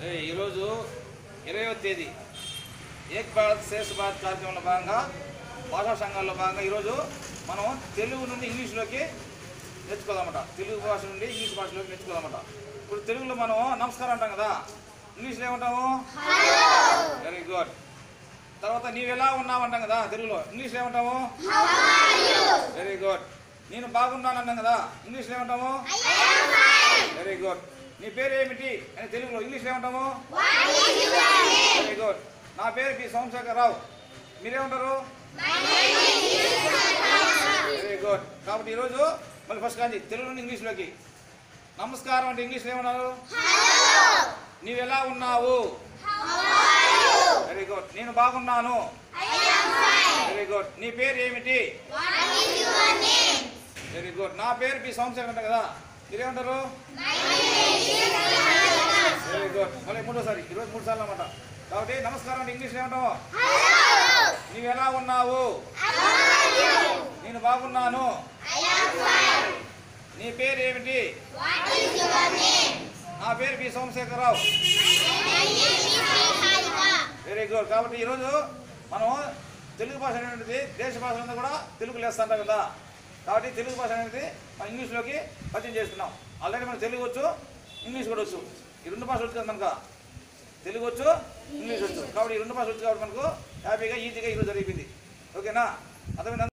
ఏ, ఈరోజు ఇరవయో తేదీ ఏక్ భారత్ శ్రేష్ఠ భారత్ కార్యక్రమంలో భాగంగా భాషా సంఘాల్లో భాగంగా ఈరోజు మనం తెలుగు నుండి ఇంగ్లీష్లోకి నేర్చుకోదామట తెలుగు భాష నుండి ఇంగ్లీష్ భాషలోకి నేర్చుకోదామట ఇప్పుడు తెలుగులో మనం నమస్కారం అంటాం కదా ఇంగ్లీష్లో ఏమంటాము వెరీ గుడ్ తర్వాత నీవు ఎలా ఉన్నావు అంటాం కదా తెలుగులో ఇంగ్లీష్లో ఏమంటాము వెరీ గుడ్ నేను బాగున్నాను అంటాం కదా ఇంగ్లీష్లో ఏమంటాము వెరీ గుడ్ నీ పేరు ఏమిటి అని తెలుగులో ఇంగ్లీష్లో ఏమంటాము వెరీ గుడ్ నా పేరు పి సోమశేఖర్ రావు మీరేమంటారు వెరీ గుడ్ కాబట్టి ఈరోజు మళ్ళీ ఫస్ట్ కానీ తెలుగు నుండి ఇంగ్లీష్లోకి నమస్కారం అంటే ఇంగ్లీష్లో ఏమన్నారు నీవు ఎలా ఉన్నావు వెరీ గుడ్ నేను బాగున్నాను వెరీ గుడ్ నీ పేరు ఏమిటి వెరీ గుడ్ నా పేరు పి సోమశేఖర్ అంట కదా మీరేమంటారు వెరీ గుడ్ మళ్ళీ మూడోసారి ఈరోజు మూడు సార్లు అన్నమాట కాబట్టి నమస్కారం అంటే ఇంగ్లీష్లో ఏమంటావు నీవు ఎలా ఉన్నావు నేను బాగున్నాను నీ పేరు ఏమిటి నా పేరు పి సోమశేఖరరావు వెరీ గుడ్ కాబట్టి ఈరోజు మనం తెలుగు భాష అనేటువంటిది దేశ భాషలంతా కూడా తెలుగు లేస్తుంటాం కదా కాబట్టి తెలుగు భాష అనేది మనం ఇంగ్లీష్లోకి పరిచయం చేసుకున్నాం ఆల్రెడీ మనకు తెలుగు వచ్చు ఇంగ్లీష్ కూడా వచ్చు ఈ రెండు భాషలు వచ్చు కదా మనకు తెలుగు వచ్చు ఇంగ్లీష్ వచ్చు కాబట్టి ఈ రెండు భాషలు వచ్చు కాబట్టి మనకు హ్యాపీగా ఈజీగా ఈరోజు జరిగింది ఓకేనా అర్థమైందా